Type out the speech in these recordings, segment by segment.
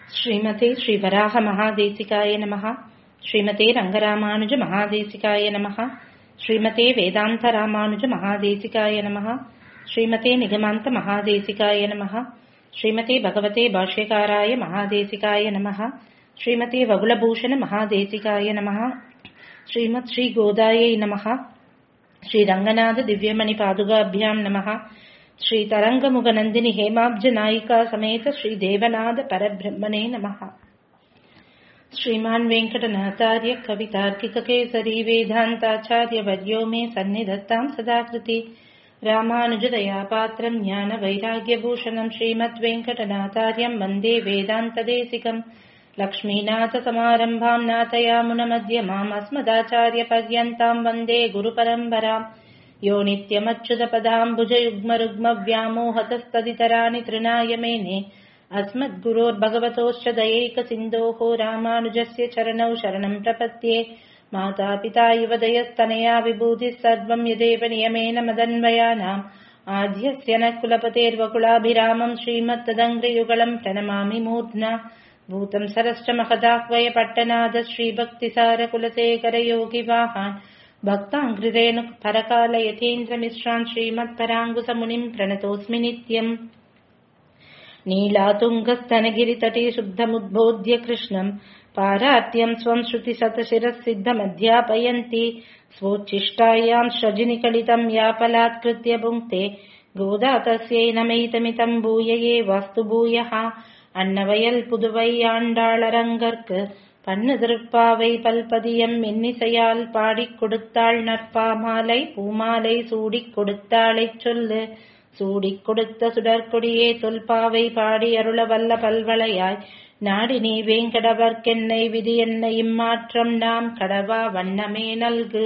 ஸ்ரீமதே ஸ்ரீ வராக மகாதேசிகாய நமः ஸ்ரீமதே ரங்கராமானுஜ மகாதேசிகாய நமः ஸ்ரீமதே வேதாந்த ராமானுஜ மகாதேசிகாய நமः ஸ்ரீமதே நிகமாந்த மகாதேசிகாய நமः ஸ்ரீமதே பகவதே பாஷ்யகாராய மகாதேசிகாய நமः ஸ்ரீமதே வகுலபூஷண மகாதேசிகாய நமः ஸ்ரீமத் ஸ்ரீ கோதாயை நமः श्री रंगनाथ दिव्यमणि पादुकाभ्यां नमः श्री तरङ्गमुगनन्दिनि हेमाब्ज नायिका समेत श्री देवनाथ परब्रह्मणे नमः श्रीमान् वेङ्कटनाथार्य कवितार्किककेसरी वेदान्ताचार्यवर्यो मे सन्निधत्तां सदा कृति रामानुजदयापात्रं ज्ञानवैराग्यभूषणं श्रीमद्वेङ्कटनाथार्यं वन्दे वेदान्तदेशिकम् लक्ष्मीनाथसमारम्भाम् नाथयामुनमध्यमाम् अस्मदाचार्यपर्यन्ताम् वन्दे गुरुपरम्पराम् यो नित्यमच्युतपदाम्बुजयुग्मरुग्मव्यामोहतस्तदितराणि तृणाय मेने अस्मद्गुरोर्भगवतोश्च दयैकसिन्धोः रामानुजस्य चरणौ शरणम् प्रपद्ये मातापिता इव दयस्तनया विभूतिः सर्वम् यदेव नियमेन मदन्वयानाम् आद्यस्य न कुलपतेर्वकुलाभिरामम् श्रीमत्तदङ्ग्रियुगलम् प्रणमामि मूर्ध्ना भूतम् सरश्च महदाह्वय पट्टनाद श्रीभक्तिसारकुलशेखरयोगिवाहान् भक्ताङ्घ्रिरेणु परकालयतीन्द्रमिश्रान् श्रीमत्पराङ्गुसमुनिम् प्रणतोऽस्मि नित्यम् नीलातुङ्गस्तनगिरितटे शुद्धमुद्बोध्य कृष्णम् पारात्यम् स्वम् श्रुतिशतशिरः सिद्धमध्यापयन्ति स्वोच्छिष्टायाम् श्रजिनिकलितम् यापलात्कृत्य पुङ्क्ते गोदा तस्यै नमैतमितम् भूय ये वास्तु भूयः அன்னவயல் புதுவை ஆண்டாளரங்கற்கு பண்ணு திருப்பாவை பல்பதியம் மென்னிசையால் பாடிக் கொடுத்தாள் நற்பாமாலை பூமாலை சூடிக் கொடுத்தாளைச் சொல்லு சூடிக் கொடுத்த சுடற்கொடியே தொல்பாவை பாடி அருள வல்ல பல்வளையாய் நாடி நீ வேங்கடவர்க்கென்னை விதி என்ன இம்மாற்றம் நாம் கடவா வண்ணமே நல்கு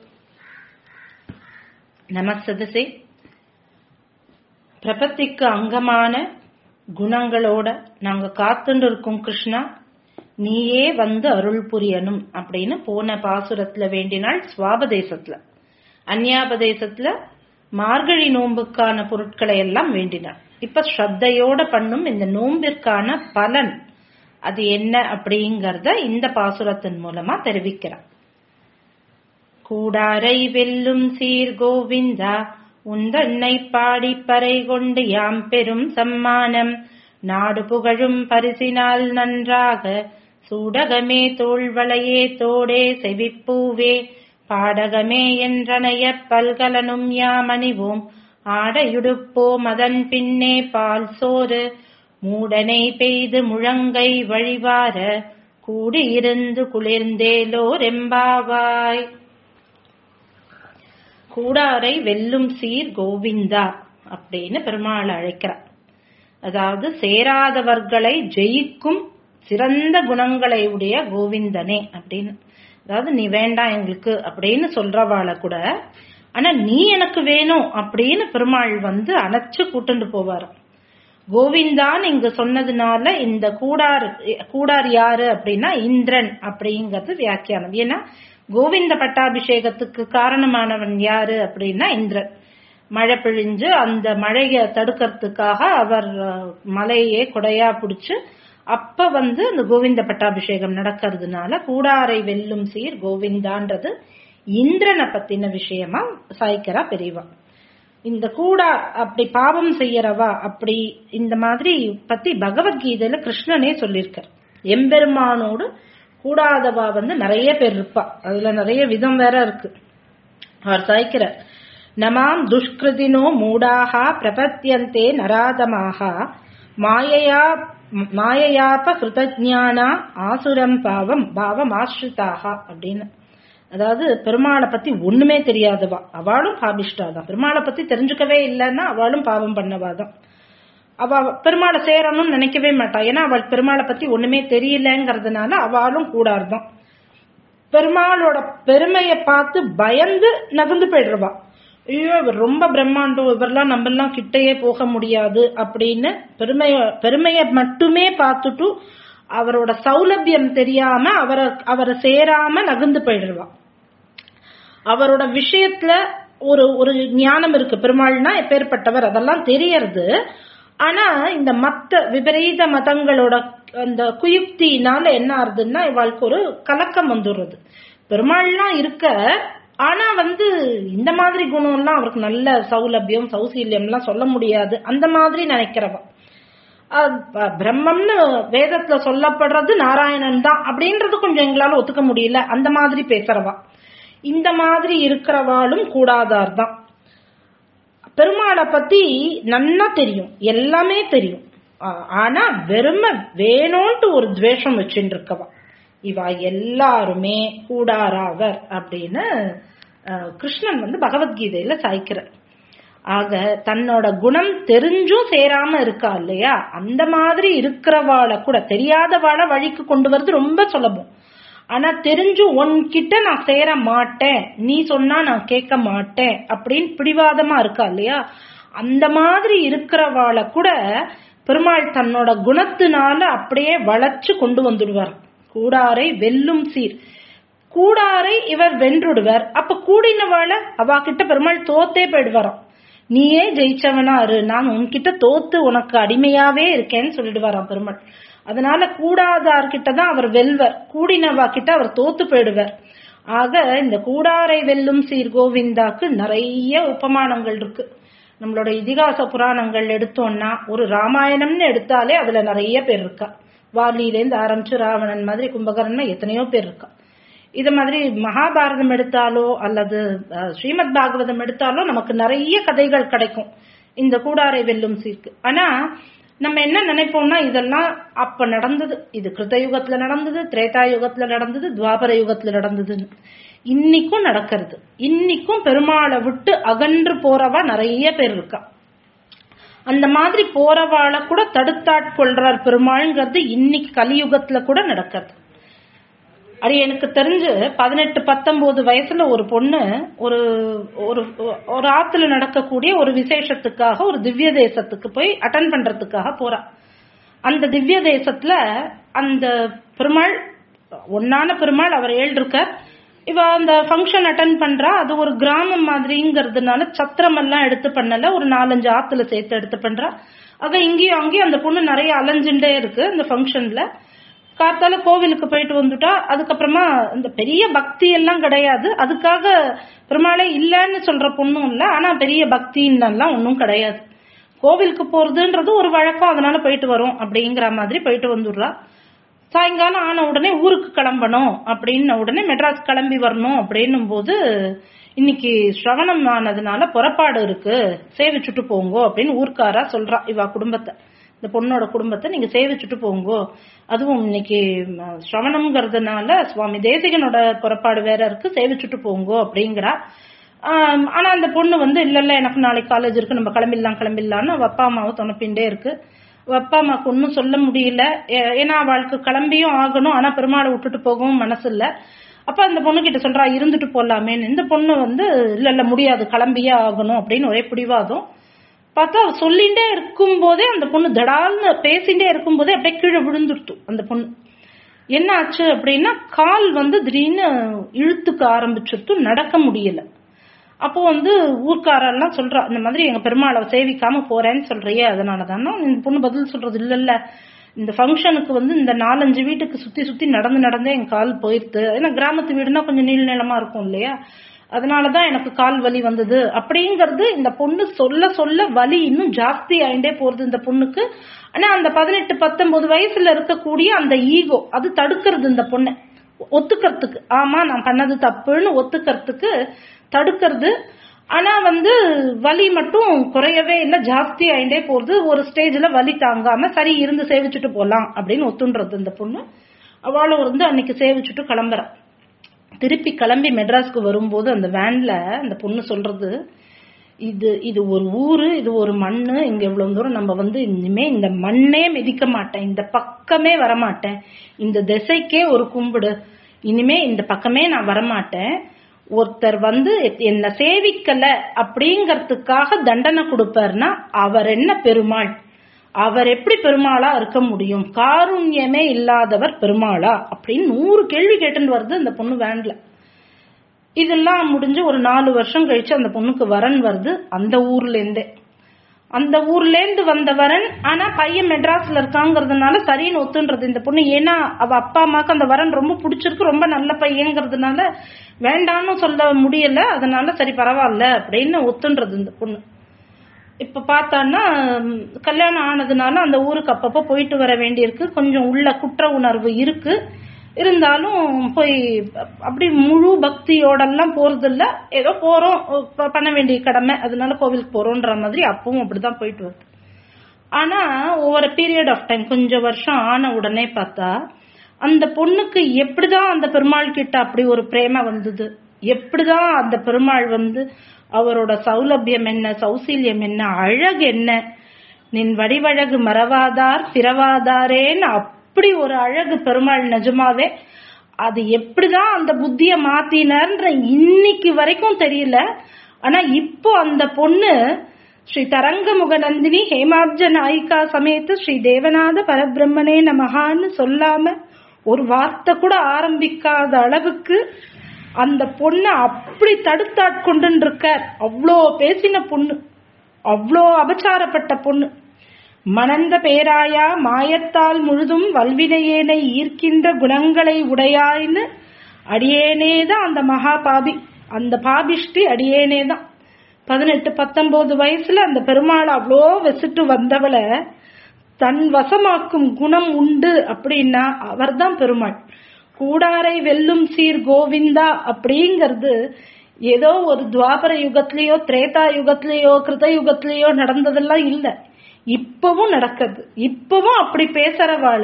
நமசதசே பிரபத்திக்கு அங்கமான குணங்களோட நாங்க காத்துண்டு இருக்கோம் கிருஷ்ணா நீயே வந்து அருள் புரியணும் அப்படின்னு போன பாசுரத்துல வேண்டினாள் சுவாபதேசத்துல அந்யாபதேசத்துல மார்கழி நோன்புக்கான பொருட்களை எல்லாம் வேண்டினாள் இப்ப ஸ்ரத்தையோட பண்ணும் இந்த நோம்பிற்கான பலன் அது என்ன அப்படிங்கறத இந்த பாசுரத்தின் மூலமா தெரிவிக்கிறான் கூடாரை வெல்லும் சீர் கோவிந்தா உந்தன்னை பாடிப்பறை கொண்டு யாம் பெரும் சம்மானம் நாடு புகழும் பரிசினால் நன்றாக சூடகமே தோள்வளையே தோடே செவிப்பூவே பாடகமே என்றனைய பல்கலனும் யாமணிவோம் ஆடையுடுப்போம் அதன் பின்னே பால் சோறு மூடனை பெய்து முழங்கை வழிவார கூடியிருந்து குளிர்ந்தேலோரெம்பாவாய் கூடாரை வெல்லும் சீர் கோவிந்தா அப்படின்னு பெருமாள் அழைக்கிறார் அதாவது சேராதவர்களை ஜெயிக்கும் சிறந்த குணங்களை உடைய கோவிந்தனே அப்படின்னு அதாவது நீ வேண்டாம் எங்களுக்கு அப்படின்னு சொல்றவாள கூட ஆனா நீ எனக்கு வேணும் அப்படின்னு பெருமாள் வந்து அணைச்சு கூட்டுண்டு போவார் கோவிந்தான் இங்க சொன்னதுனால இந்த கூடார் கூடார் யாரு அப்படின்னா இந்திரன் அப்படிங்கிறது வியாக்கியானம் ஏன்னா கோவிந்த பட்டாபிஷேகத்துக்கு காரணமானவன் யாரு அப்படின்னா இந்திரன் மழை பிழிஞ்சு அந்த மழைய தடுக்கிறதுக்காக அவர் மலையே கொடையா பிடிச்சு அப்ப வந்து அந்த கோவிந்த பட்டாபிஷேகம் நடக்கிறதுனால கூடாரை வெல்லும் சீர் கோவிந்தான்றது இந்திரனை பத்தின விஷயமா சாய்க்கிறா பெரியவா இந்த கூடா அப்படி பாவம் செய்யறவா அப்படி இந்த மாதிரி பத்தி பகவத்கீதையில கிருஷ்ணனே சொல்லியிருக்கார் எம்பெருமானோடு கூடாதவா வந்து நிறைய பேர் இருப்பா அதுல நிறைய விதம் வேற இருக்கு அவர் சாய்க்கிறார் நமாம் துஷ்கிருதினோ மூடாக பிரபத்தியந்தே நராதமாக மாயையா மாயையாப கிருதஜானா ஆசுரம் பாவம் பாவம் ஆசிரிதாக அப்படின்னு அதாவது பெருமாளை பத்தி ஒண்ணுமே தெரியாதவா அவளும் பாபிஷ்டாதான் பெருமாளை பத்தி தெரிஞ்சுக்கவே இல்லைன்னா அவளும் பாவம் பண்ணவாதான் அவ பெருமாளை சேரணும்னு நினைக்கவே மாட்டா ஏன்னா அவள் பெருமாளை பத்தி ஒண்ணுமே தெரியலங்கிறதுனால அவளும் கூடாதுதான் பெருமாளோட பெருமையை பார்த்து பயந்து நகர்ந்து போயிடுறவா ஐயோ இவர் ரொம்ப பிரம்மாண்டம் இவரெல்லாம் நம்ம எல்லாம் கிட்டையே போக முடியாது அப்படின்னு பெருமைய பெருமைய மட்டுமே பார்த்துட்டு அவரோட சௌலபியம் தெரியாம அவரை அவரை சேராம நகர்ந்து போயிடுவா அவரோட விஷயத்துல ஒரு ஒரு ஞானம் இருக்கு பெருமாள்னா எப்பேற்பட்டவர் அதெல்லாம் தெரியறது ஆனா இந்த மத்த விபரீத மதங்களோட அந்த குயுக்தினால என்ன ஆறுதுன்னா இவாளுக்கு ஒரு கலக்கம் வந்துடுறது பெருமாள்லாம் இருக்க ஆனா வந்து இந்த மாதிரி குணம் எல்லாம் அவருக்கு நல்ல சௌலபியம் சௌசீல்யம் எல்லாம் சொல்ல முடியாது அந்த மாதிரி நினைக்கிறவ அஹ் ப- பிரம்மம்னு வேதத்துல சொல்லப்படுறது நாராயணன் தான் அப்படின்றது கொஞ்சம் எங்களால ஒத்துக்க முடியல அந்த மாதிரி பேசுறவா இந்த மாதிரி இருக்கிறவாளும் கூடாதார் தான் பெருமாளை பத்தி நன்னா தெரியும் எல்லாமே தெரியும் ஆ- ஆனா வெறும வேணும்ட்டு ஒரு துவேஷம் வச்சுட்டு இருக்கவா இவா எல்லாருமே கூடாராவர் அப்படின்னு அஹ், கிருஷ்ணன் வந்து பகவத்கீதையில சாய்க்கிறார் ஆக தன்னோட குணம் தெரிஞ்சும் சேராம இருக்கா இல்லையா அந்த மாதிரி இருக்கிறவாளை கூட தெரியாதவாளை வழிக்கு கொண்டு வரது ரொம்ப சுலபம் ஆனா தெரிஞ்சு உன்கிட்ட நான் சேர மாட்டேன் நீ சொன்னா நான் கேட்க மாட்டேன் அப்படின்னு பிடிவாதமா இருக்கா இல்லையா அந்த மாதிரி இருக்கிறவாளை கூட பெருமாள் தன்னோட குணத்தினால அப்படியே வளைச்சு கொண்டு வந்துடுவார் கூடாரை வெல்லும் சீர் கூடாரை இவர் வென்றுடுவர் அப்ப கூடினவாளை அவ கிட்ட பெருமாள் தோத்தே போயிடுவாராம் நீயே ஜெயிச்சவனா இரு நான் உன்கிட்ட தோத்து உனக்கு அடிமையாவே இருக்கேன்னு சொல்லிடுவாராம் பெருமாள் அதனால கூடாதார்கிட்ட தான் அவர் வெல்வர் கூடினவா கிட்ட அவர் தோத்து போயிடுவார் ஆக இந்த கூடாரை வெல்லும் சீர் கோவிந்தாக்கு நிறைய உபமானங்கள் இருக்கு நம்மளோட இதிகாச புராணங்கள் எடுத்தோம்னா ஒரு ராமாயணம்னு எடுத்தாலே அதுல நிறைய பேர் இருக்கா வாலியிலேருந்து ஆரம்பிச்சு ராவணன் மாதிரி கும்பகரன் எத்தனையோ பேர் இருக்கா இது மாதிரி மகாபாரதம் எடுத்தாலோ அல்லது அஹ், ஸ்ரீமத் பாகவதம் எடுத்தாலோ நமக்கு நிறைய கதைகள் கிடைக்கும் இந்த கூடாரை வெல்லும் சீர்க்கு ஆனா நம்ம என்ன நினைப்போம்னா இதெல்லாம் அப்ப நடந்தது இது கிருத்த யுகத்துல நடந்தது திரேதா யுகத்துல நடந்தது துவாபர யுகத்துல நடந்ததுன்னு இன்னிக்கும் நடக்கிறது இன்னிக்கும் பெருமாளை விட்டு அகன்று போறவா நிறைய பேர் இருக்கா அந்த மாதிரி போறவாளை கூட தடுத்தாட்கொள்றார் பெருமாள்ங்கிறது இன்னைக்கு கலியுகத்துல கூட நடக்கிறது அது எனக்கு தெரிஞ்சு பதினெட்டு பத்தொன்பது வயசுல ஒரு பொண்ணு ஒரு ஒரு ஒரு ஆத்துல நடக்கக்கூடிய ஒரு விசேஷத்துக்காக ஒரு திவ்ய தேசத்துக்கு போய் அட்டன் பண்றதுக்காக போறா அந்த திவ்ய தேசத்துல அந்த பெருமாள் ஒன்னான பெருமாள் அவர் ஏழு இருக்கார் இவ அந்த ஃபங்க்ஷன் அட்டன் பண்றா அது ஒரு கிராமம் மாதிரிங்கிறதுனால சத்திரம் எல்லாம் எடுத்து பண்ணல ஒரு நாலஞ்சு ஆத்துல சேர்த்து எடுத்து பண்றா ஆக இங்கேயும் அங்கேயும் அந்த பொண்ணு நிறைய அலைஞ்சுட்டே இருக்கு அந்த ஃபங்க்ஷன்ல காத்தால கோவிலுக்கு போயிட்டு வந்துட்டா அதுக்கப்புறமா இந்த பெரிய பக்தி எல்லாம் கிடையாது அதுக்காக பெருமாளே இல்லைன்னு சொல்ற பொண்ணும் இல்ல ஆனா பெரிய பக்தின்னெல்லாம் ஒன்றும் கிடையாது கோவிலுக்கு போறதுன்றது ஒரு வழக்கம் அதனால போயிட்டு வரும் அப்படிங்கிற மாதிரி போயிட்டு வந்துடுறா சாயங்காலம் ஆன உடனே ஊருக்கு கிளம்பணும் அப்படின்ன உடனே மெட்ராஸ் கிளம்பி வரணும் அப்படின்னும் போது இன்னைக்கு ஸ்ரவணம் ஆனதுனால புறப்பாடு இருக்கு சேவிச்சுட்டு போங்கோ அப்படின்னு ஊர்க்காரா சொல்றா இவ குடும்பத்தை இந்த பொண்ணோட குடும்பத்தை நீங்க சேவிச்சுட்டு போங்கோ அதுவும் இன்னைக்கு ம, ஸ்ரவணம்ங்கிறதுனால சுவாமி தேசிகனோட புறப்பாடு வேற இருக்கு சேவிச்சுட்டு போங்கோ அப்படிங்கிறா ஆம், ஆனா அந்த பொண்ணு வந்து இல்ல இல்ல எனக்கு நாளைக்கு காலேஜ் இருக்கு நம்ம கிளம்பிடலாம் கிளம்பிடலாம்னு அவ அப்பா அம்மாவை துணப்பின்டே இருக்கு அவ அப்பா அம்மாவுக்கு ஒன்றும் சொல்ல முடியல ஏ- ஏன்னா அவளுக்கு கிளம்பியும் ஆகணும் ஆனா பெருமாளை விட்டுட்டு போகவும் மனசு இல்ல அப்ப அந்த பொண்ணு கிட்ட சொல்றா இருந்துட்டு போலாமேன்னு இந்த பொண்ணு வந்து இல்ல இல்ல முடியாது கிளம்பியே ஆகணும் அப்படின்னு ஒரே பிடிவாதம் பார்த்தா அவ சொல்லிண்டே இருக்கும் போதே அந்த பொண்ணு தடால்னு பேசிண்டே இருக்கும் போதே அப்படியே கீழே விழுந்துருத்து அந்த பொண்ணு என்ன ஆச்சு அப்படின்னா கால் வந்து திடீர்னு இழுத்துக்க ஆரம்பிச்சிருத்து நடக்க முடியல அப்போ வந்து ஊர்க்காரெல்லாம் சொல்றா இந்த மாதிரி எங்க பெருமாளை சேவிக்காம போறேன்னு சொல்றியே அதனால தானே இந்த பொண்ணு பதில் சொல்றது இல்ல இல்ல இந்த ஃபங்க்ஷனுக்கு வந்து இந்த நாலஞ்சு வீட்டுக்கு சுத்தி சுத்தி நடந்து நடந்தே என் கால் போயிருது ஏன்னா கிராமத்து வீடுனா கொஞ்சம் நீள் நிலமா இருக்கும் இல்லையா அதனாலதான் எனக்கு கால் வலி வந்தது அப்படிங்கறது இந்த பொண்ணு சொல்ல சொல்ல வலி இன்னும் ஜாஸ்தி ஆயிண்டே போறது இந்த பொண்ணுக்கு ஆனா அந்த பதினெட்டு பத்தொன்பது வயசுல இருக்கக்கூடிய அந்த ஈகோ அது தடுக்கிறது இந்த பொண்ணை ஒத்துக்கிறதுக்கு ஆமா நான் பண்ணது தப்புன்னு ஒத்துக்கிறதுக்கு தடுக்கிறது ஆனா வந்து வலி மட்டும் குறையவே இல்லை ஜாஸ்தி ஆயிண்டே போறது ஒரு ஸ்டேஜ்ல வலி தாங்காம சரி இருந்து சேவிச்சுட்டு போலாம் அப்படின்னு ஒத்துன்றது இந்த பொண்ணு அவளும் வந்து அன்னைக்கு சேவிச்சுட்டு கிளம்புறா திருப்பி கிளம்பி மெட்ராஸ்க்கு வரும்போது அந்த வேன்ல அந்த பொண்ணு சொல்றது இது இது ஒரு ஊரு இது ஒரு மண்ணு இங்க இவ்வளவு தூரம் நம்ம வந்து இனிமே இந்த மண்ணே மிதிக்க மாட்டேன் இந்த பக்கமே வரமாட்டேன் இந்த திசைக்கே ஒரு கும்பிடு இனிமே இந்த பக்கமே நான் வரமாட்டேன் ஒருத்தர் வந்து என்ன சேவிக்கல அப்படிங்கறதுக்காக தண்டனை கொடுப்பாருன்னா அவர் என்ன பெருமாள் அவர் எப்படி பெருமாளா இருக்க முடியும் காருண்யமே இல்லாதவர் பெருமாளா அப்படின்னு நூறு கேள்வி கேட்டுன்னு வருது அந்த பொண்ணு வேன்ல இதெல்லாம் முடிஞ்சு ஒரு நாலு வருஷம் கழிச்சு அந்த பொண்ணுக்கு வரன் வருது அந்த ஊர்ல இருந்தே அந்த ஊர்ல இருந்து வந்தவரன் ஆனா பையன் மெட்ராஸ்ல இருக்காங்கிறதுனால சரின்னு ஒத்துன்றது இந்த பொண்ணு ஏன்னா அவ அப்பா அம்மாக்கு அந்த வரன் ரொம்ப பிடிச்சிருக்கு ரொம்ப நல்ல பையங்கிறதுனால வேண்டான்னு சொல்ல முடியல அதனால சரி பரவாயில்ல அப்படின்னு ஒத்துன்றது இந்த பொண்ணு இப்ப பார்த்தான்னா ம், கல்யாணம் ஆனதுனால அந்த ஊருக்கு அப்பப்போ போயிட்டு வர வேண்டியிருக்கு கொஞ்சம் உள்ள குற்ற உணர்வு இருக்கு இருந்தாலும் போய் அப்படி முழு பக்தியோடெல்லாம் போறது இல்ல ஏதோ போறோம் ப- பண்ண வேண்டிய கடமை அதனால கோவிலுக்கு போறோன்ற மாதிரி அப்பவும் அப்படிதான் போயிட்டு வருது ஆனா ஒவ்வொரு பீரியட் ஆஃப் டைம் கொஞ்சம் வருஷம் ஆன உடனே பார்த்தா அந்த பொண்ணுக்கு எப்படிதான் அந்த பெருமாள் கிட்ட அப்படி ஒரு பிரேம வந்தது எப்படிதான் அந்த பெருமாள் வந்து அவரோட சௌலபியம் என்ன சௌசீல்யம் என்ன அழகு என்ன நின் வடிவழகு மறவாதார் பிறவாதாரேன்னு அப்படி ஒரு அழகு பெருமாள் நிஜமாவே அது எப்படிதான் அந்த புத்திய மாத்தினார்ன்ற இன்னைக்கு வரைக்கும் தெரியல ஆனா இப்போ அந்த பொண்ணு ஸ்ரீ தரங்கமுக நந்தினி ஹேமாப்ஜ நாயிகா சமேத ஸ்ரீ தேவநாத பரபிரம்மனே நமகான்னு சொல்லாம ஒரு வார்த்தை கூட ஆரம்பிக்காத அளவுக்கு அந்த பொண்ணை அப்படி தடுத்தாட்கொண்டு இருக்கார் அவ்வளோ பேசின பொண்ணு அவ்வளோ அபச்சாரப்பட்ட பொண்ணு மணந்த பேராயா மாயத்தால் முழுதும் வல்வினையேனை ஈர்க்கின்ற குணங்களை உடையாய்ன்னு அடியேனேதான் அந்த மகா பாபி அந்த பாபிஷ்டி அடியேனேதான் பதினெட்டு பத்தொன்பது வயசுல அந்த பெருமாள் அவ்வளோ வச்சுட்டு வந்தவளை தன் வசமாக்கும் குணம் உண்டு அப்படின்னா அவர்தான் பெருமாள் கூடாரை வெல்லும் சீர் கோவிந்தா அப்படிங்கிறது ஏதோ ஒரு துவாபர யுகத்திலேயோ திரேதா யுகத்திலேயோ கிருத யுகத்திலேயோ நடந்ததெல்லாம் இல்ல இப்பவும் நடக்குது இப்பவும் அப்படி பேசுறவாள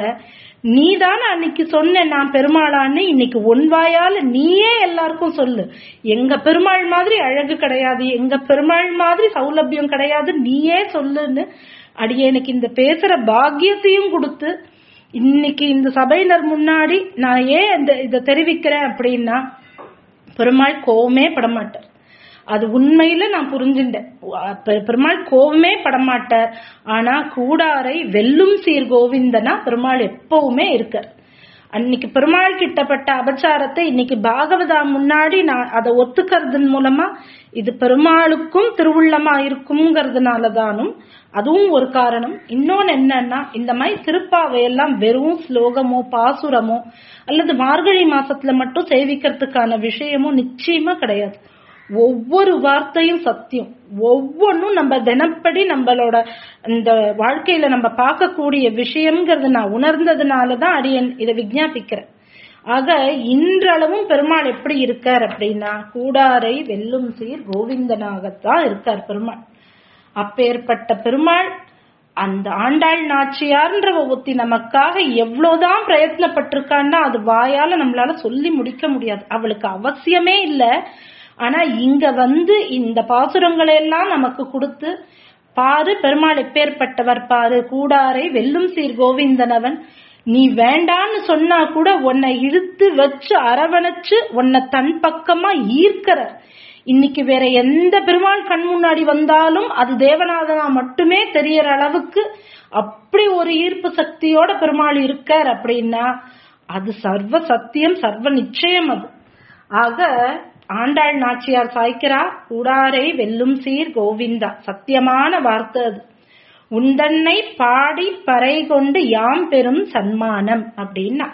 நீதானே அன்னைக்கு சொன்ன நான் பெருமாளான்னு இன்னைக்கு உன் வாயால நீயே எல்லாருக்கும் சொல்லு எங்க பெருமாள் மாதிரி அழகு கிடையாது எங்க பெருமாள் மாதிரி சௌலபியம் கிடையாது நீயே சொல்லுன்னு அடியேனுக்கு இந்த பேசுற பாக்கியத்தையும் கொடுத்து இன்னைக்கு இந்த சபையினர் முன்னாடி நான் ஏன் இந்த இதை தெரிவிக்கிறேன் அப்படின்னா பெருமாள் கோவமே படமாட்டார் அது உண்மையில நான் புரிஞ்சுட்டேன் பெ- பெருமாள் கோவமே படமாட்டார் ஆனா கூடாரை வெல்லும் சீர் கோவிந்தனா பெருமாள் எப்பவுமே இருக்கார் அன்னைக்கு பெருமாள் கிட்டப்பட்ட அபச்சாரத்தை இன்னைக்கு பாகவதா முன்னாடி நான் அதை ஒத்துக்கிறதன் மூலமா இது பெருமாளுக்கும் திருவுள்ளமா இருக்குங்கிறதுனால தானும் அதுவும் ஒரு காரணம் இன்னொன்னு என்னன்னா இந்த மாதிரி திருப்பாவையெல்லாம் வெறும் ஸ்லோகமோ பாசுரமோ அல்லது மார்கழி மாசத்துல மட்டும் சேவிக்கிறதுக்கான விஷயமும் நிச்சயமா கிடையாது ஒவ்வொரு வார்த்தையும் சத்தியம் ஒவ்வொன்றும் நம்ம தினப்படி நம்மளோட இந்த வாழ்க்கையில நம்ம பார்க்கக்கூடிய விஷயம்ங்கிறது நான் உணர்ந்ததுனால தான் அடியன் இதை விஞ்ஞாபிக்கிறேன் ஆக இன்றளவும் பெருமாள் எப்படி இருக்கார் அப்படின்னா கூடாரை வெல்லும் சீர் கோவிந்தனாகத்தான் இருக்கார் பெருமாள் அப்பேற்பட்ட பெருமாள் அந்த ஆண்டாள் நாச்சியார்ன்ற ஒருத்தி நமக்காக எவ்வளவுதான் பிரயத்னப்பட்டிருக்கான்னா அது வாயால நம்மளால சொல்லி முடிக்க முடியாது அவளுக்கு அவசியமே இல்ல ஆனா இங்க வந்து இந்த பாசுரங்களை எல்லாம் நமக்கு கொடுத்து பாரு பெருமாள் எப்பேற்பட்டவர் பாரு கூடாரை வெல்லும் சீர் கோவிந்தனவன் நீ வேண்டான்னு சொன்னா கூட உன்னை இழுத்து வச்சு அரவணைச்சு உன்னை தன் பக்கமா ஈர்க்கிறார் இன்னைக்கு வேற எந்த பெருமாள் கண் முன்னாடி வந்தாலும் அது தேவநாதனா மட்டுமே தெரியற அளவுக்கு அப்படி ஒரு ஈர்ப்பு சக்தியோட பெருமாள் இருக்கார் அப்படின்னா அது சர்வ சத்தியம் சர்வ நிச்சயம் அது ஆக ஆண்டாள் நாச்சியார் சாய்க்கிறா கூடாரை வெல்லும் சீர் கோவிந்தா சத்தியமான வார்த்தை அது உந்தன்னை பாடி பறை கொண்டு யாம் பெரும் சன்மானம் அப்படின்னா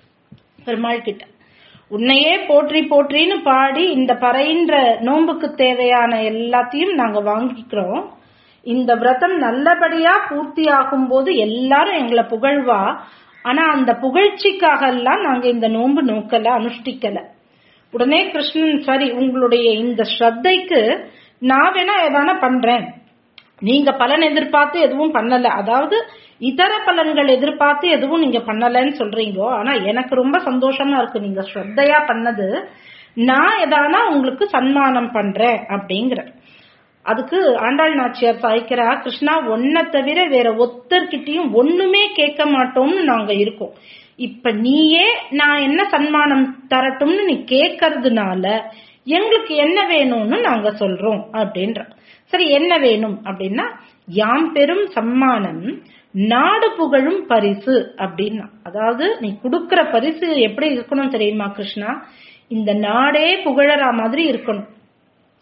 பெருமாள் கிட்ட உன்னையே போற்றி போற்றின்னு பாடி இந்த பறைன்ற நோன்புக்கு தேவையான எல்லாத்தையும் நாங்க வாங்கிக்கிறோம் இந்த விரதம் நல்லபடியா பூர்த்தி ஆகும் போது எல்லாரும் எங்களை புகழ்வா ஆனா அந்த புகழ்ச்சிக்காக எல்லாம் நாங்க இந்த நோன்பு நோக்கல அனுஷ்டிக்கல உடனே கிருஷ்ணன் சரி உங்களுடைய இந்த ஸ்ரத்தைக்கு நான் வேணா எதான பண்றேன் நீங்க பலன் எதிர்பார்த்து எதுவும் பண்ணல அதாவது இதர பலன்கள் எதிர்பார்த்து எதுவும் நீங்க பண்ணலன்னு சொல்றீங்க ஆனா எனக்கு ரொம்ப சந்தோஷமா இருக்கு நீங்க ஸ்ரத்தையா பண்ணது நான் எதானா உங்களுக்கு சன்மானம் பண்றேன் அப்படிங்கிற அதுக்கு ஆண்டாள் நாச்சியார் சாய்க்கிறா கிருஷ்ணா ஒன்ன தவிர வேற ஒத்தர்கிட்டயும் ஒண்ணுமே கேட்க மாட்டோம்னு நாங்க இருக்கோம் இப்ப நீயே நான் என்ன சன்மானம் தரட்டும்னு நீ கேட்கறதுனால எங்களுக்கு என்ன வேணும்னு நாங்க சொல்றோம் அப்படின்ற சரி என்ன வேணும் அப்படின்னா யாம் பெரும் சம்மானம் நாடு புகழும் பரிசு அப்படின்னா அதாவது நீ கொடுக்கிற பரிசு எப்படி இருக்கணும் தெரியுமா கிருஷ்ணா இந்த நாடே புகழற மாதிரி இருக்கணும்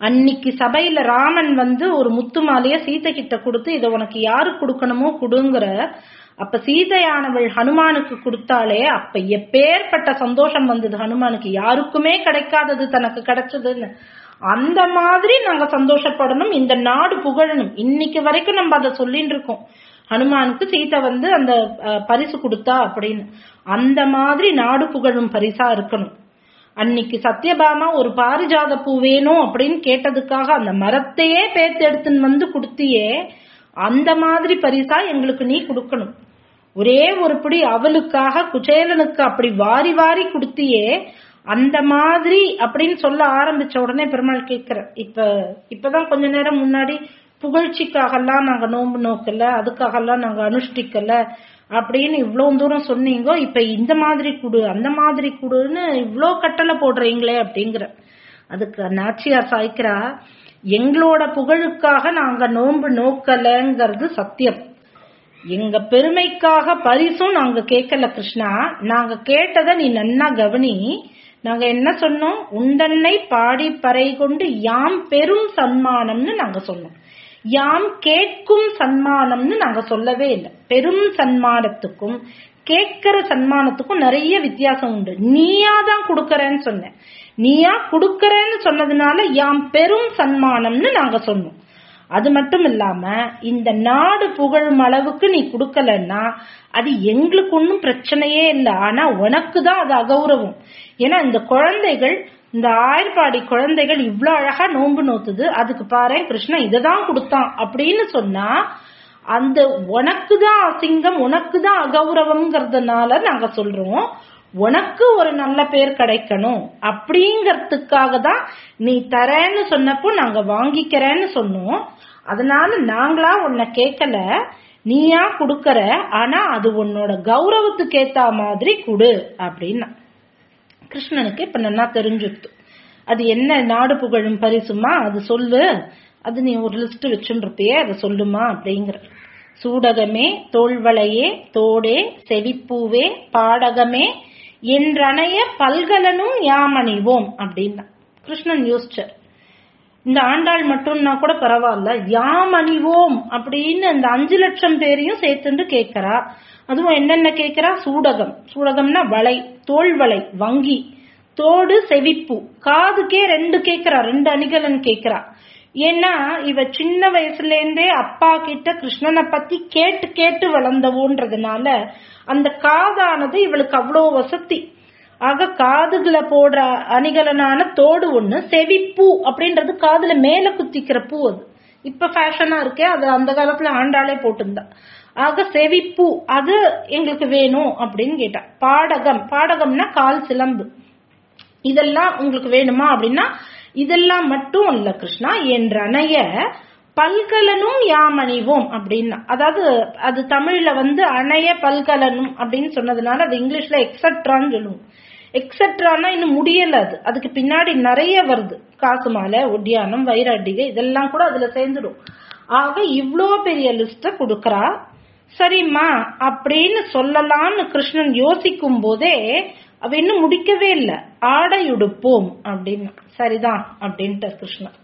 அன்னைக்கு சபையில ராமன் வந்து ஒரு முத்து மாலைய சீதை கிட்ட கொடுத்து இதை உனக்கு யாரு கொடுக்கணுமோ கொடுங்கிற அப்ப சீதையானவள் ஹனுமானுக்கு கொடுத்தாலே அப்ப எப்பேற்பட்ட சந்தோஷம் வந்தது ஹனுமானுக்கு யாருக்குமே கிடைக்காதது தனக்கு கிடைச்சதுன்னு அந்த மாதிரி நாங்க சந்தோஷப்படணும் இந்த நாடு புகழணும் இன்னைக்கு வரைக்கும் நம்ம அதை சொல்லிட்டு இருக்கோம் ஹனுமானுக்கு சீதை வந்து அந்த அஹ், பரிசு கொடுத்தா அப்படின்னு அந்த மாதிரி நாடு புகழும் பரிசா இருக்கணும் அன்னைக்கு சத்யபாமா ஒரு பாரிஜாத பூ வேணும் அப்படின்னு கேட்டதுக்காக அந்த மரத்தையே பேத்து எடுத்துன்னு வந்து கொடுத்தியே அந்த மாதிரி பரிசா எங்களுக்கு நீ கொடுக்கணும் ஒரே ஒரு பிடி அவளுக்காக குச்சேலனுக்கு அப்படி வாரி வாரி கொடுத்தியே அந்த மாதிரி அப்படின்னு சொல்ல ஆரம்பிச்ச உடனே பெருமாள் கேட்கிற இப்ப இப்பதான் கொஞ்ச நேரம் முன்னாடி புகழ்ச்சிக்காகலாம் நாங்க நோன்பு நோக்கல அதுக்காகலாம் நாங்க அனுஷ்டிக்கல அப்படின்னு இவ்வளவு தூரம் சொன்னீங்க இப்ப இந்த மாதிரி குடு அந்த மாதிரி குடுன்னு இவ்ளோ கட்டளை போடுறீங்களே அப்படிங்கிற அதுக்கு நாச்சியார் சாய்க்கிறா எங்களோட புகழுக்காக நாங்க நோன்பு நோக்கலங்கிறது சத்தியம் எங்க பெருமைக்காக பரிசும் நாங்க கேட்கல கிருஷ்ணா நாங்க கேட்டதை நீ நன்னா கவனி நாங்க என்ன சொன்னோம் உண்டன்னை பாடி பறை கொண்டு யாம் பெரும் சன்மானம்னு நாங்க சொன்னோம் யாம் கேட்கும் சன்மானம்னு நாங்க சொல்லவே இல்லை பெரும் சன்மானத்துக்கும் கேட்கிற சன்மானத்துக்கும் நிறைய வித்தியாசம் உண்டு நீயா தான் கொடுக்கறேன்னு சொன்ன நீயா கொடுக்கறேன்னு சொன்னதுனால யாம் பெரும் சன்மானம்னு நாங்க சொன்னோம் அது மட்டும் இல்லாம இந்த நாடு புகழும் அளவுக்கு நீ கொடுக்கலன்னா அது எங்களுக்கு ஒன்றும் பிரச்சனையே இல்லை ஆனா உனக்கு தான் அது அகௌரவம் ஏன்னா இந்த குழந்தைகள் இந்த ஆயர்பாடி குழந்தைகள் இவ்வளவு அழகா நோன்பு நோத்துது அதுக்கு பாரு கிருஷ்ணன் இதை தான் கொடுத்தான் அப்படின்னு சொன்னா அந்த உனக்கு தான் அசிங்கம் உனக்கு தான் அகௌரவம்ங்கிறதுனால நாங்க சொல்றோம் உனக்கு ஒரு நல்ல பேர் கிடைக்கணும் அப்படிங்கறதுக்காக தான் நீ தரேன்னு சொன்னப்போ நாங்க வாங்கிக்கிறேன்னு சொன்னோம் அதனால நாங்களா உன்னை கேட்கல நீயா கொடுக்கற ஆனா அது உன்னோட கௌரவத்துக்கு ஏத்த மாதிரி கொடு அப்படின்னா கிருஷ்ணனுக்கு இப்ப நல்லா தெரிஞ்சுட்டு அது என்ன நாடு புகழும் பரிசுமா அது சொல்லு அது நீ ஒரு லிஸ்ட் வச்சுருப்பியே அதை சொல்லுமா அப்படிங்கிற சூடகமே தோள்வளையே தோடே செவிப்பூவே பாடகமே என்றனைய பல்கலனும் யாமணிவோம் அப்படின்னா கிருஷ்ணன் யோசிச்சார் இந்த ஆண்டாள் மட்டும்னா கூட பரவாயில்ல யாம் அணிவோம் அப்படின்னு இந்த அஞ்சு லட்சம் பேரையும் சேர்த்துண்டு கேட்கிறா அதுவும் என்னென்ன கேட்கிறா சூடகம் சூடகம்னா வளை தோல் வளை வங்கி தோடு செவிப்பு காதுக்கே ரெண்டு கேட்கிறா ரெண்டு அணிகலன் கேட்கிறா ஏன்னா இவ சின்ன வயசுல இருந்தே அப்பா கிட்ட கிருஷ்ணனை பத்தி கேட்டு கேட்டு வளர்ந்தவோன்றதுனால அந்த காதானது இவளுக்கு அவ்வளோ வசதி ஆக காதுகளை போடுற அணிகலனான தோடு ஒண்ணு செவிப்பூ அப்படின்றது காதுல மேல குத்திக்கிற பூ அது இப்ப ஃபேஷனா இருக்கே அது அந்த காலத்துல ஆண்டாளே போட்டிருந்தா ஆக செவிப்பூ அது எங்களுக்கு வேணும் அப்படின்னு கேட்டா பாடகம் பாடகம்னா கால் சிலம்பு இதெல்லாம் உங்களுக்கு வேணுமா அப்படின்னா இதெல்லாம் மட்டும் இல்ல கிருஷ்ணா என்றனைய பல்கலனும் யாம் அணிவோம் அப்படின்னா அதாவது அது தமிழ்ல வந்து அணைய பல்கலனும் அப்படின்னு சொன்னதுனால அது இங்கிலீஷ்ல எக்ஸட்ரான்னு சொல்லுவோம் எக்ஸட்ரானா இன்னும் முடியல அது அதுக்கு பின்னாடி நிறைய வருது காசு மாலை ஒட்டியானம் வைராட்டிகை இதெல்லாம் கூட அதுல சேர்ந்துடும் ஆக இவ்ளோ பெரிய லிஸ்ட கொடுக்கறா சரிம்மா அப்படின்னு சொல்லலாம்னு கிருஷ்ணன் யோசிக்கும் போதே அவ இன்னும் முடிக்கவே இல்லை ஆடையுடுப்போம் அப்படின்னு சரிதான் அப்படின்ட்டு கிருஷ்ணன்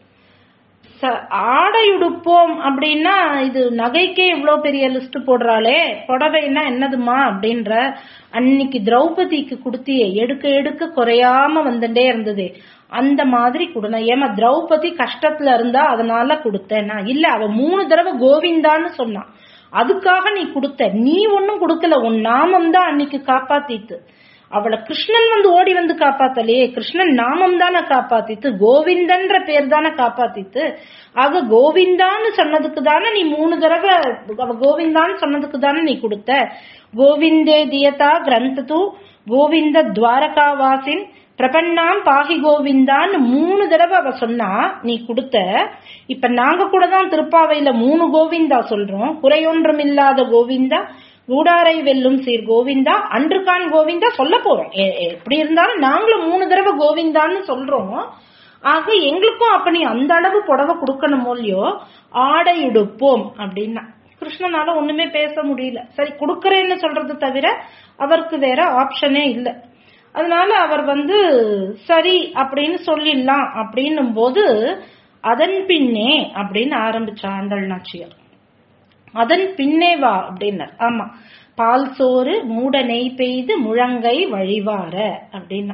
ச- ஆடையுடுப்போம் அப்படின்னா இது நகைக்கே இவ்ளோ பெரிய லிஸ்ட் போடுறாளே புடவைன்னா என்னதுமா அப்படின்ற அன்னைக்கு திரௌபதிக்கு கொடுத்தியே எடுக்க எடுக்க குறையாம வந்துட்டே இருந்ததே அந்த மாதிரி கொடுன ஏமா திரௌபதி கஷ்டத்துல இருந்தா அதனால கொடுத்தேன் நான் இல்ல அவ மூணு தடவை கோவிந்தான்னு சொன்னான் அதுக்காக நீ கொடுத்த நீ ஒன்னும் கொடுக்கல உன் நாமம் தான் அன்னைக்கு காப்பாத்திட்டு அவளை கிருஷ்ணன் வந்து ஓடி வந்து காப்பாத்தலையே கிருஷ்ணன் நாமம் தானே காப்பாத்தித்து கோவிந்தன்ற பேர் தானே காப்பாத்தித்து ஆக கோவிந்தான்னு சொன்னதுக்கு தானே நீ மூணு தடவை அவ கோவிந்தான்னு சொன்னதுக்கு தானே நீ கொடுத்த கோவிந்தே தியதா கிரந்தது கோவிந்த துவாரகாவாசின் பிரபன்னாம் பாகி கோவிந்தான்னு மூணு தடவை அவ சொன்னா நீ கொடுத்த இப்ப நாங்க கூட தான் திருப்பாவையில மூணு கோவிந்தா சொல்றோம் குறையொன்றும் இல்லாத கோவிந்தா ஊடாரை வெல்லும் சீர் கோவிந்தா அன்றுகான் கோவிந்தா சொல்ல போறோம் எ- எ- எப்படி இருந்தாலும் நாங்களும் மூணு தடவை கோவிந்தான்னு சொல்றோம் ஆக எங்களுக்கும் அப்ப நீ அந்த அளவு புடவை கொடுக்கணுமோ இல்லையோ ஆடை உடுப்போம் அப்படின்னா கிருஷ்ணனால ஒண்ணுமே பேச முடியல சரி கொடுக்கறேன்னு சொல்றது தவிர அவருக்கு வேற ஆப்ஷனே இல்லை அதனால அவர் வந்து சரி அப்படின்னு சொல்லிடலாம் அப்படின்னும் போது அதன் பின்னே அப்படின்னு ஆரம்பிச்ச ஆண்டல் நாச்சியார் அதன் பின்னே வா அப்படின்னார் ஆமா பால் சோறு மூட நெய் பெய்து முழங்கை வழிவார அப்படின்னா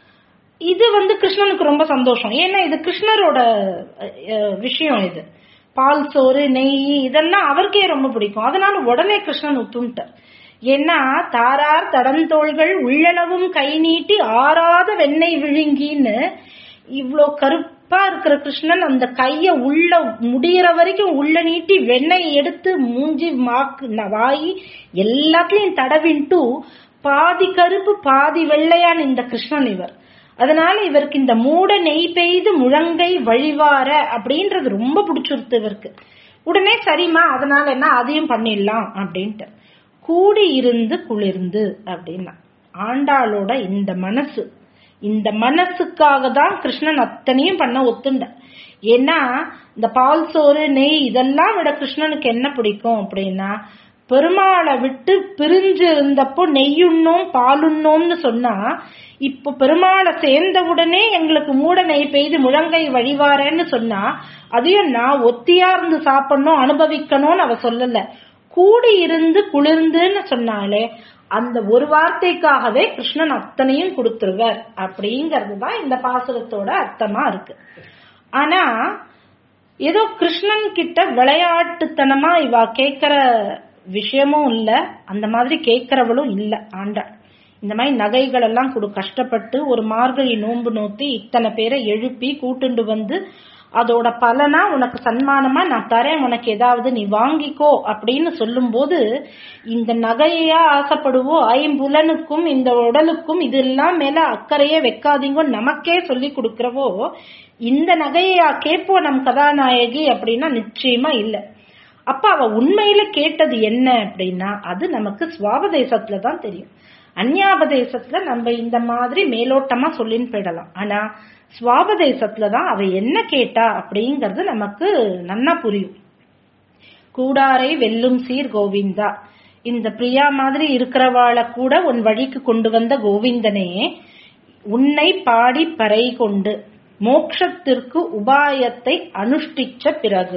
இது வந்து கிருஷ்ணனுக்கு ரொம்ப சந்தோஷம் ஏன்னா இது கிருஷ்ணரோட அஹ், விஷயம் இது பால் சோறு நெய் இதெல்லாம் அவருக்கே ரொம்ப பிடிக்கும் அதனால உடனே கிருஷ்ணன் ஒத்துண்டார் ஏன்னா தாரார் தடந்தோள்கள் உள்ளளவும் கை நீட்டி ஆறாத வெண்ணெய் விழுங்கின்னு இவ்ளோ கருப்பா இருக்கிற கிருஷ்ணன் அந்த கைய உள்ள முடியற வரைக்கும் உள்ள நீட்டி வெண்ணெய் எடுத்து மூஞ்சி மாக்கு ந- வாய் எல்லாத்துலயும் தடவின்ட்டு பாதி கருப்பு பாதி வெள்ளையான இந்த கிருஷ்ணன் இவர் அதனால இவருக்கு இந்த மூட நெய் பெய்து முழங்கை வழிவார அப்படின்றது ரொம்ப பிடிச்சிருத்து இவருக்கு உடனே சரிம்மா அதனால என்ன அதையும் பண்ணிடலாம் அப்படின்ட்டு கூடி இருந்து குளிர்ந்து அப்படின்னா ஆண்டாளோட இந்த மனசு இந்த மனசுக்காக தான் கிருஷ்ணன் அத்தனையும் பண்ண ஒத்துண்ட ஏன்னா இந்த பால் சோறு நெய் இதெல்லாம் விட கிருஷ்ணனுக்கு என்ன பிடிக்கும் அப்படின்னா பெருமாளை விட்டு பிரிஞ்சு இருந்தப்போ நெய்யுண்ணோம் பாலுண்ணோம்னு சொன்னா இப்போ பெருமாளை சேர்ந்த உடனே எங்களுக்கு மூட நெய் பெய்து முழங்கை வழிவாரேன்னு சொன்னா அதையும் நான் ஒத்தியா இருந்து சாப்பிடணும் அனுபவிக்கணும்னு அவ சொல்லல கூடி இருந்து குளிர்ந்துன்னு சொன்னாலே அந்த ஒரு வார்த்தைக்காகவே கிருஷ்ணன் அத்தனையும் கொடுத்துருவார் அப்படிங்கிறது தான் இந்த பாசுரத்தோட அர்த்தமா இருக்கு ஆனா ஏதோ கிருஷ்ணன் கிட்ட விளையாட்டுத்தனமா இவா கேக்குற விஷயமும் இல்ல அந்த மாதிரி கேக்குறவளும் இல்ல ஆண்டாள் இந்த மாதிரி நகைகள் எல்லாம் கொடு கஷ்டப்பட்டு ஒரு மார்கழி நோன்பு நோத்தி இத்தனை பேரை எழுப்பி கூட்டுண்டு வந்து அதோட பலனா உனக்கு சன்மானமா நான் தரேன் உனக்கு ஏதாவது நீ வாங்கிக்கோ அப்படின்னு சொல்லும்போது இந்த நகையா ஆசைப்படுவோ ஐம்புலனுக்கும் இந்த உடலுக்கும் இதெல்லாம் மேல அக்கறையே வைக்காதீங்கோ நமக்கே சொல்லி கொடுக்கறவோ இந்த நகையா கேப்போ நம் கதாநாயகி அப்படின்னா நிச்சயமா இல்ல அப்ப அவ உண்மையில கேட்டது என்ன அப்படின்னா அது நமக்கு சுவாபதேசத்துல தான் தெரியும் அந்யாபதேசத்துல நம்ம இந்த மாதிரி மேலோட்டமா சொல்லின்னு போயிடலாம் ஆனா சுவாபதேசத்துல தான் அவ என்ன கேட்டா அப்படிங்கறது நமக்கு நன்னா புரியும் கூடாரை வெல்லும் சீர் கோவிந்தா இந்த பிரியா மாதிரி இருக்கிறவாளை கூட உன் வழிக்கு கொண்டு வந்த கோவிந்தனே உன்னை பாடி பறை கொண்டு மோக்ஷத்திற்கு உபாயத்தை அனுஷ்டிச்ச பிறகு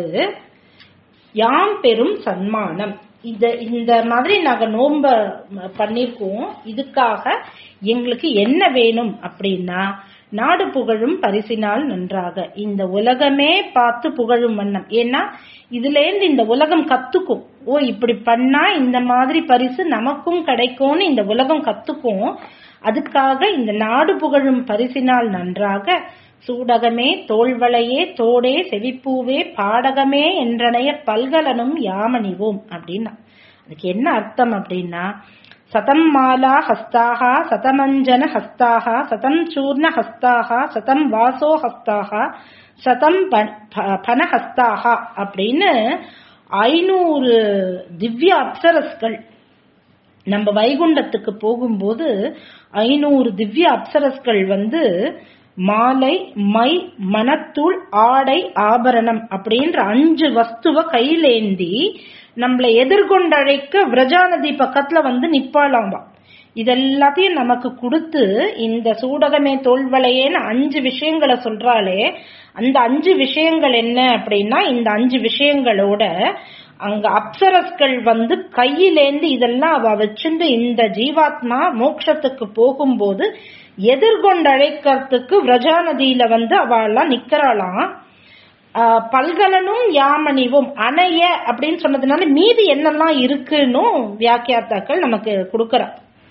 யாம் பெரும் சன்மானம் இந்த இந்த மாதிரி நாங்க நோம்ப பண்ணிருக்கோம் இதுக்காக எங்களுக்கு என்ன வேணும் அப்படின்னா நாடு புகழும் பரிசினால் நன்றாக இந்த உலகமே பார்த்து புகழும் வண்ணம் ஏன்னா இதுல இருந்து இந்த உலகம் கத்துக்கும் ஓ இப்படி பண்ணா இந்த மாதிரி பரிசு நமக்கும் கிடைக்கும்னு இந்த உலகம் கத்துக்கும் அதுக்காக இந்த நாடு புகழும் பரிசினால் நன்றாக சூடகமே தோள்வளையே தோடே செவிப்பூவே பாடகமே என்றனைய பல்கலனும் யாமணிவோம் அப்படின்னா அதுக்கு என்ன அர்த்தம் அப்படின்னா சதம் மாலா ஹஸ்தாக சதமஞ்சன ஹஸ்தாக சதம் சூர்ண ஹஸ்தாக சதம் வாசோ ஹஸ்தாக சதம் பனஹஸ்தாக அப்படின்னு ஐநூறு திவ்ய அப்சரஸ்கள் நம்ம வைகுண்டத்துக்கு போகும்போது ஐநூறு திவ்ய அப்சரஸ்கள் வந்து மாலை மை மணத்தூள் ஆடை ஆபரணம் அப்படின்ற அஞ்சு வஸ்துவ கையிலேந்தி நம்மளை எதிர்கொண்டழைக்க விரஜாநதி பக்கத்துல வந்து நிப்பாளாம்பா இதெல்லாத்தையும் நமக்கு கொடுத்து இந்த சூடகமே தோல்வளையேன்னு அஞ்சு விஷயங்களை சொல்றாளே அந்த அஞ்சு விஷயங்கள் என்ன அப்படின்னா இந்த அஞ்சு விஷயங்களோட அங்க அப்சரஸ்கள் வந்து கையிலேந்து இதெல்லாம் அவ வச்சுட்டு இந்த ஜீவாத்மா மோட்சத்துக்கு போகும்போது எதிர்கொண்டழைக்கிறதுக்கு விரஜா நதியில வந்து அவெல்லாம் நிக்கிறாளாம் பல்கலனும் யாமணிவும் அணைய அப்படின்னு சொன்னதுனால மீதி என்னெல்லாம் இருக்குன்னு வியாக்கியாத்தாக்கள் நமக்கு கொடுக்கறா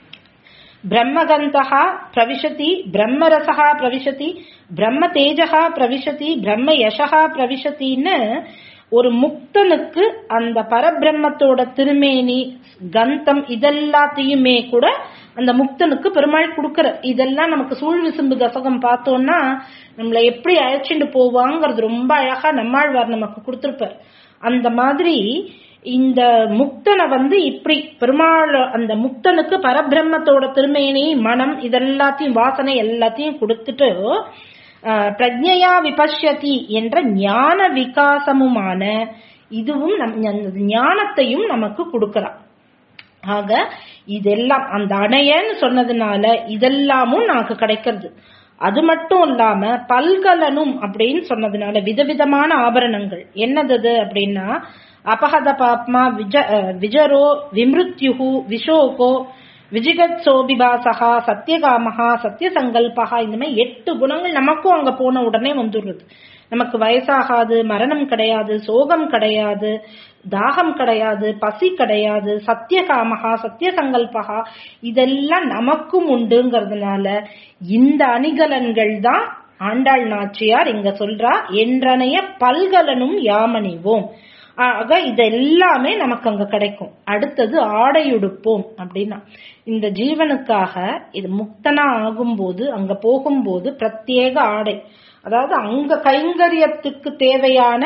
பிரம்மகந்தா பிரவிசதி பிரம்மரசா பிரவிசதி பிரம்ம தேஜகா பிரவிசதி பிரம்ம யசகா பிரவிசத்தின்னு ஒரு முக்தனுக்கு அந்த பரபிரம்மத்தோட திருமேனி கந்தம் இதெல்லாத்தையுமே கூட அந்த முக்தனுக்கு பெருமாள் கொடுக்கற இதெல்லாம் நமக்கு சூழ் விசும்பு தசகம் பார்த்தோம்னா நம்மளை எப்படி அழைச்சிட்டு போவாங்கிறது ரொம்ப அழகா நம்மாழ்வார் நமக்கு கொடுத்திருப்பார் அந்த மாதிரி இந்த முக்தனை வந்து இப்படி பெருமாள் அந்த முக்தனுக்கு பரபிரம்மத்தோட திருமேனி மனம் இதெல்லாத்தையும் வாசனை எல்லாத்தையும் கொடுத்துட்டு பிரஜையா விபஷ்யதி என்ற ஞான விகாசமுமான இதுவும் நம் ஞானத்தையும் நமக்கு கொடுக்கிறான் ஆக இதெல்லாம் அந்த அணையன்னு சொன்னதுனால இதெல்லாமும் நமக்கு கிடைக்கிறது அது மட்டும் இல்லாம பல்கலனும் அப்படின்னு சொன்னதுனால விதவிதமான ஆபரணங்கள் என்னது அது அப்படின்னா அபகத பாப்மா விஜ அஹ், விஜரோ விமிருத்யுகு விஷோகோ விஜிகத் சோபிபாசகா சத்தியகாமகா சத்தியசங்கல்பகா இந்த மாதிரி எட்டு குணங்கள் நமக்கும் அங்க போன உடனே வந்துடுறது நமக்கு வயசாகாது மரணம் கிடையாது சோகம் கிடையாது தாகம் கிடையாது பசி கிடையாது சத்தியகாமகா சத்தியசங்கல்பகா இதெல்லாம் நமக்கும் உண்டுங்கிறதுனால இந்த அணிகலன்கள் தான் ஆண்டாள் நாச்சியார் இங்க சொல்றா என்றனைய பல்கலனும் யாமணிவோம் ஆக இது எல்லாமே நமக்கு அங்க கிடைக்கும் அடுத்தது ஆடையுடுப்போம் அப்படின்னா இந்த ஜீவனுக்காக இது முக்தனா ஆகும்போது அங்க போகும்போது பிரத்யேக ஆடை அதாவது அங்க கைங்கரியத்துக்கு தேவையான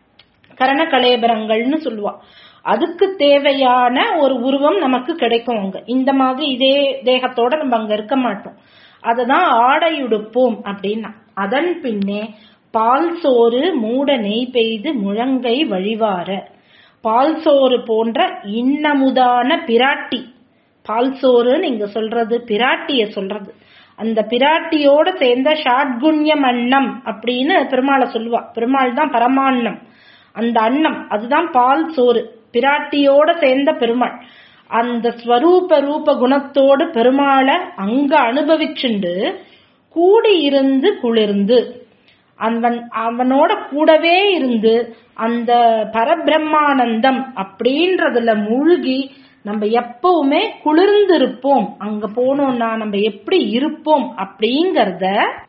கரண கலேபரங்கள்னு சொல்லுவா அதுக்கு தேவையான ஒரு உருவம் நமக்கு கிடைக்கும் அங்க இந்த மாதிரி இதே தேகத்தோட நம்ம அங்க இருக்க மாட்டோம் அததான் ஆடையுடுப்போம் அப்படின்னா அதன் பின்னே பால் சோறு மூட நெய் பெய்து முழங்கை வழிவார பால் சோறு போன்ற இன்னமுதான பிராட்டி பால் சோறுன்னு இங்க சொல்றது பிராட்டிய சொல்றது அந்த பிராட்டியோட சேர்ந்த ஷாட்குண்யம் அன்னம் அப்படின்னு பெருமாளை சொல்லுவா பெருமாள் தான் பரமான்னம் அந்த அன்னம் அதுதான் பால் சோறு பிராட்டியோட சேர்ந்த பெருமாள் அந்த ஸ்வரூப ரூப குணத்தோடு பெருமாளை அங்க அனுபவிச்சுண்டு கூடி இருந்து குளிர்ந்து அவன் அவனோட கூடவே இருந்து அந்த பரபிரம்மானந்தம் அப்படின்றதுல மூழ்கி நம்ம எப்பவுமே குளிர்ந்து இருப்போம் அங்க போனோம்னா நம்ம எப்படி இருப்போம் அப்படிங்கறத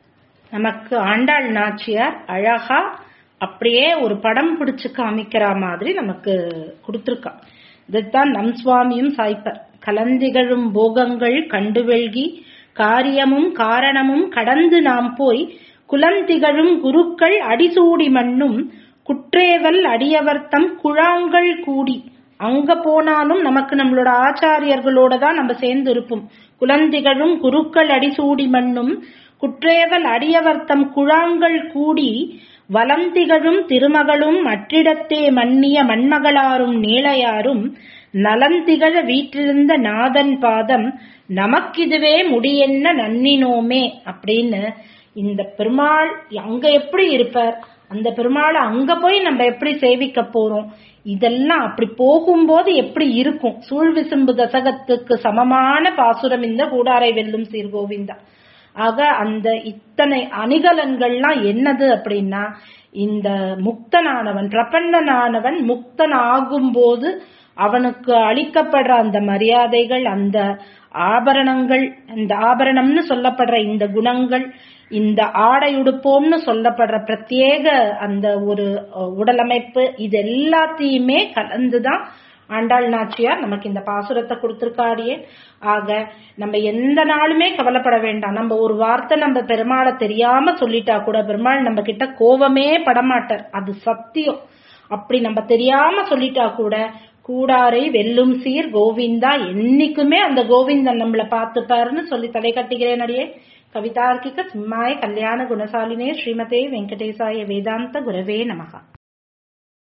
நமக்கு ஆண்டாள் நாச்சியார் அழகா அப்படியே ஒரு படம் பிடிச்சு காமிக்கிற மாதிரி நமக்கு கொடுத்திருக்கா இதுதான் நம் சுவாமியும் சாய்ப்பர் கலந்திகழும் போகங்கள் கண்டு வெல்கி காரியமும் காரணமும் கடந்து நாம் போய் குலந்திகழும் குருக்கள் அடிசூடி மண்ணும் குற்றேவல் அடியவர்த்தம் குழாங்கள் கூடி அங்க போனாலும் நமக்கு நம்மளோட ஆச்சாரியர்களோட தான் நம்ம சேர்ந்து இருப்போம் குலந்திகழும் குருக்கள் அடிசூடி மண்ணும் குற்றேவல் அடியவர்த்தம் குழாங்கள் கூடி வலந்திகழும் திருமகளும் மற்றிடத்தே மன்னிய மண்மகளாரும் நீளையாரும் நலந்திகழ வீற்றிருந்த நாதன் பாதம் நமக்கிதுவே முடியென்ன நன்னினோமே அப்படின்னு இந்த பெருமாள் அங்க எப்படி இருப்பார் அந்த பெருமாளை அங்க போய் நம்ம எப்படி சேவிக்க போறோம் இதெல்லாம் அப்படி போகும்போது எப்படி இருக்கும் சூழ்விசும்பு தசகத்துக்கு சமமான பாசுரம் இந்த கூடாரை வெல்லும் சீர்கோவிந்தா ஆக அந்த இத்தனை அணிகலன்கள்லாம் என்னது அப்படின்னா இந்த முக்தனானவன் பிரபன்னனானவன் முக்தன் ஆகும்போது அவனுக்கு அளிக்கப்படுற அந்த மரியாதைகள் அந்த ஆபரணங்கள் இந்த ஆபரணம்னு சொல்லப்படுற இந்த குணங்கள் இந்த ஆடை உடுப்போம்னு சொல்லப்படுற பிரத்யேக அந்த ஒரு அஹ், உடலமைப்பு இது எல்லாத்தையுமே கலந்துதான் ஆண்டாள் நாச்சியார் நமக்கு இந்த பாசுரத்தை கொடுத்திருக்காடியே ஆக நம்ம எந்த நாளுமே கவலைப்பட வேண்டாம் நம்ம ஒரு வார்த்தை நம்ம பெருமாளை தெரியாம சொல்லிட்டா கூட பெருமாள் நம்ம கிட்ட கோவமே படமாட்டார் அது சத்தியம் அப்படி நம்ம தெரியாம சொல்லிட்டா கூட கூடாரை வெல்லும் சீர் கோவிந்தா என்னைக்குமே அந்த கோவிந்தன் நம்மள பார்த்துப்பாருன்னு சொல்லி தலை கட்டுகிறேன் அடியே கவிதார்க்கிக சிம்மாய கல்யாண குணசாலினே ஸ்ரீமதே வெங்கடேசாய வேதாந்த குரவே நமகா